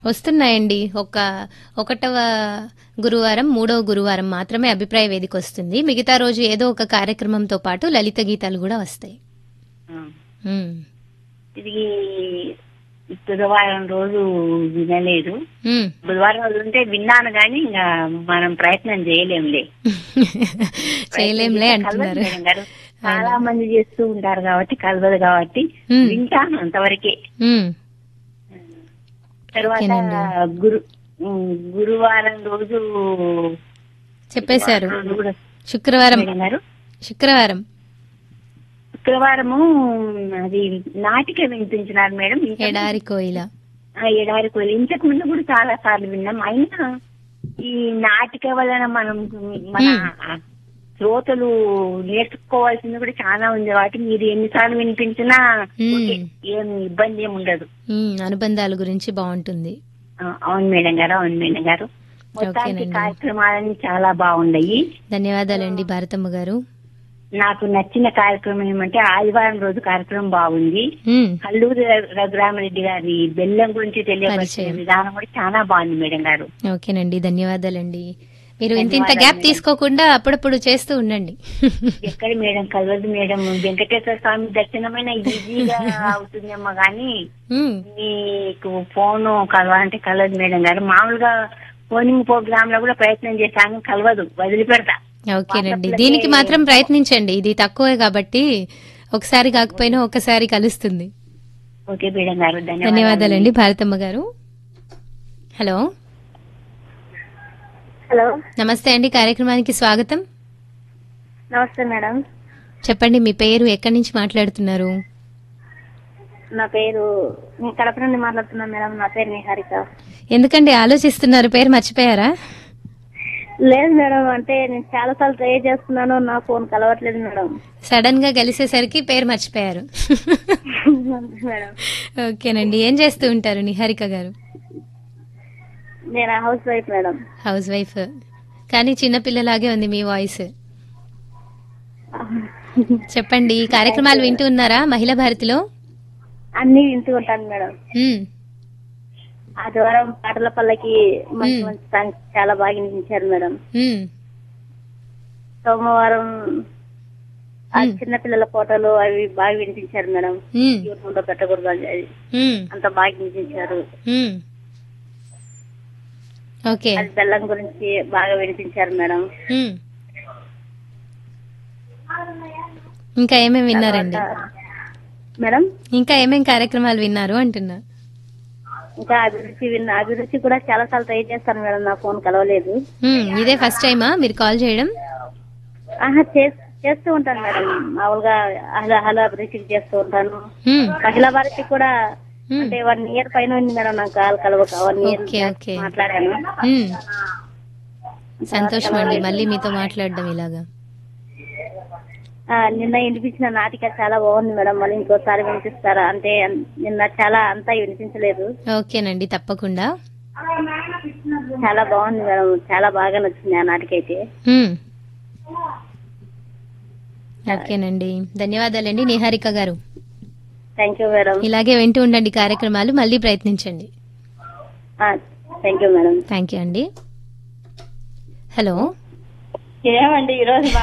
వస్తున్నాయండి ఒక ఒకటవ గురువారం మూడవ గురువారం మాత్రమే అభిప్రాయ వేదిక వస్తుంది మిగతా రోజు ఏదో ఒక కార్యక్రమంతో పాటు లలిత గీతాలు కూడా వస్తాయి ఆ. ఉమ్. ఇది బుధవారం రోజు వినలేదు ఉమ్. బుధవారం రోజు ఉంటే విన్నాను కానీ ఇంకా మనం ప్రయత్నం చేయలేంలే చేయలేంలే కలవదు అంటున్నారు మేడం గారు. చాలా మంది చేస్తూ ఉంటారు కాబట్టి కలవదు కాబట్టి ఉమ్. వింటాను అంతవరకే ఉమ్. తర్వాత ఓకేనండి. గురు ఉమ్, గురువారం రోజు చెప్పేశారు రోజు కూడా శుక్రవారం మేడం గారు శుక్రవారం శుక్రవారము అది నాటిక వినిపించినారు మేడం ఇంకా ఎడారి కోయిల ఆ ఎడారి కోయిల ఇంతకు ముందు కూడా చాలా సార్లు విన్నాం అయినా ఈ నాటిక వలన మనం మన శ్రోతలు నేర్చుకోవాల్సింది కూడా చాలా ఉంది కాబట్టి మీరు ఎన్నిసార్లు వినిపించినా మ్మ్. ఓకే, ఏం ఇబ్బంది ఏమి ఉండదు ఉమ్, అనుబంధాల గురించి బాగుంటుంది ఆ, అవును మేడం గారు అవును మేడం గారు మొత్తానికి ఓకేనండి. కార్యక్రమాలన్నీ చాలా బాగున్నాయి ధన్యవాదాలండి భారతమ్మ గారు నాకు నచ్చిన కార్యక్రమం ఏమంటే ఆదివారం రోజు కార్యక్రమం బాగుంది ఉమ్, కల్లూరి రఘురామరెడ్డి గారి బెల్లం గురించి తెలియపరిచిన పరిచయం. విధానం కూడా చాలా బాగుంది మేడం గారు ఓకేనండి ధన్యవాదాలండి మీరు ఇంత ఇంత ధన్యవాదాలు గ్యాప్ మేడం. తీసుకోకుండా అప్పుడప్పుడు చేస్తూ ఉండండి ఎక్కడ మేడం కలవదు మేడం వెంకటేశ్వర స్వామి దర్శనమైన ఈజీగా అవుతుందేమో గానీ ఉమ్, మీకు ఫోన్ కలవాలంటే కలవదు మేడం గారు మామూలుగా ఫోనింగ్ ప్రోగ్రామ్ లో కూడా ప్రయత్నం చేశాను కలవదు వదిలిపెడతా ఓకేనండి వాట్సాప్లకే- దీనికి మాత్రం ప్రయత్నించండి ఇది తక్కువే కాబట్టి ఒకసారి కాకపోయినా ఒకసారి కలుస్తుంది ఓకే మేడం గారు ధన్యవాదాలు ధన్యవాదాలండి భారతమ్మ గారు హలో హలో నమస్తే అండి కార్యక్రమానికి స్వాగతం నమస్తే మేడం చెప్పండి మీ పేరు ఎక్కడి నుంచి మాట్లాడుతున్నారు నా పేరు నేను కడప నుండి మాట్లాడుతున్నాను మేడం నా పేరు నిహారిక ఎందుకండి ఆలోచిస్తున్నారు పేరు మర్చిపోయారా లేదు మేడం అంటే నేను చాలా సార్లు ట్రై చేస్తున్నాను నా ఫోన్ కలవట్లేదు మేడం సడన్ గా కలిసేసరికి పేరు మర్చిపోయారు మేడం ఓకేనండి ఏం చేస్తూ ఉంటారు నిహారిక గారు నేను housewife madam housewife కానీ చిన్నపిల్లలాగే ఉంది మీ వాయిస్ చెప్పండి ఈ కార్యక్రమాలు వింటూ ఉన్నారా మహిళా భారతిలో అన్ని వింటూ ఉంటాను మేడం ఉమ్, ఆదివారం పాటల పల్లకి మంచి మ్మ్. మంచి సాంగ్స్ చాలా బాగా వినిపించారు మేడం ఉమ్, సోమవారం ఆ మ్మ్. చిన్న పిల్లల ఫోటోలు అవి బాగా వినిపించారు మేడం ఉమ్, యూట్యూబ్ లో పెట్టకూడదు అని అది ఉమ్, అంత బాగా వినిపించారు ఉమ్. ఓకే అది బెల్లం గురించి బాగా వినిపించారు మేడం ఉమ్. ఇంకా ఏమేమి విన్నారండి మేడం ఇంకా ఏమేం కార్యక్రమాలు విన్నారు అంటున్నా ఇంకా అభిరుచి విన్న అభిరుచి కూడా చాలా సార్లు ట్రై చేస్తాను మేడం నా ఫోన్ కలవలేదు ఉమ్, ఇదే ఫస్ట్ టైమా మీరు కాల్ చేయడం ఆహా చేస్- చేస్తూ ఉంటాను మేడం మామూలుగా హలో హలో అభిరుచికి చేస్తూ ఉంటాను ఉమ్, మహిళా భారతి కూడా ఉమ్, అంటే వన్ ఇయర్ పైన ఉంది మేడం నాకు కాల్ కలవక వన్ ఇయర్ ఓకే, ఓకే. మాట్లాడాను ఉమ్. సంతోషం అండి మళ్ళీ మీతో మాట్లాడడం ఇలాగా ఆ, నిన్న వినిపించిన నాటిక చాలా బాగుంది మేడం మళ్ళీ ఇంకోసారి వినిపిస్తారా అంటే నిన్న చాలా అంతా వినిపించలేదు ఓకేనండి తప్పకుండా చాలా బాగుంది మేడం చాలా బాగా నచ్చింది ఆ నాటిక అయితే ఉమ్. ఓకేనండి ధన్యవాదాలండి నిహారిక గారు థ్యాంక్ యూ మేడం ఇలాగే వింటూ ఉండండి కార్యక్రమాలు మళ్ళీ ప్రయత్నించండి thank you madam thank you అండి హలో ఏమండి ఈ రోజు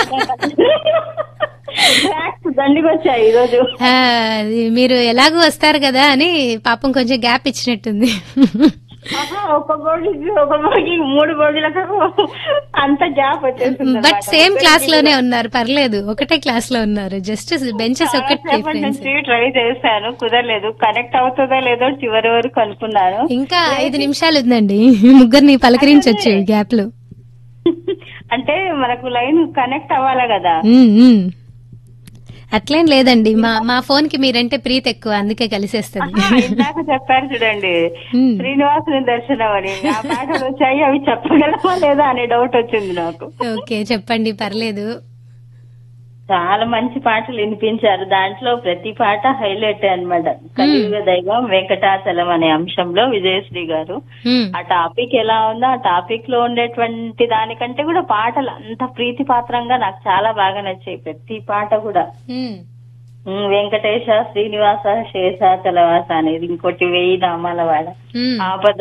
దండికి వచ్చాయి ఈ రోజు ఆ, అది మీరు ఎలాగూ వస్తారు కదా అని పాపం కొంచెం గ్యాప్ ఇచ్చినట్టుంది ఒక బోర్డుకి ఒక బోర్డుకి మూడు బోర్డులకు అంత గ్యాప్ వచ్చేస్తుంది బట్ సేమ్ క్లాస్ లోనే ఉన్నారు పర్లేదు ఒకటే క్లాస్ లో ఉన్నారు జస్ట్ బెంచెస్ ఒకటి డిఫరెన్స్ నుంచి ట్రై చేశాను కుదరలేదు కనెక్ట్ అవుతుందో లేదో చివరి వరకు అనుకున్నాను ఇంకా ఐదు నిమిషాలు ఉందండి ముగ్గురిని పలకరించొచ్చు గ్యాప్ లో అంటే మనకు లైన్ కనెక్ట్ అవ్వాలి కదా ఉమ్, ఉమ్. అట్లేం లేదండి మా మా ఫోన్ కి మీరంటే ప్రీతి ఎక్కువ అందుకే కలిసేస్తుంది ఆహా, ఇందాక చెప్పారు చూడండి ఉమ్. శ్రీనివాసుని దర్శనం అని ఆ పాటలు వచ్చాయి అవి చెప్పగలమా లేదా అనే డౌట్ వచ్చింది నాకు ఓకే చెప్పండి పర్లేదు చాలా మంచి పాటలు వినిపించారు దాంట్లో ప్రతి పాట హైలైట్ అన్నమాట కలియుగ దైవం వెంకటాచలం అనే అంశంలో విజయశ్రీ గారు ఉమ్, ఆ టాపిక్ ఎలా ఉందో ఆ టాపిక్ లో ఉండేటువంటి దానికంటే కూడా పాటలు అంత ప్రీతి పాత్రంగా నాకు చాలా బాగా నచ్చాయి ప్రతి పాట కూడా ఉమ్. ఉమ్, వెంకటేశ శ్రీనివాస శేష చలవాస అనేది ఇంకోటి వెయ్యి నామాల వాడ మ్మ్. ఆపద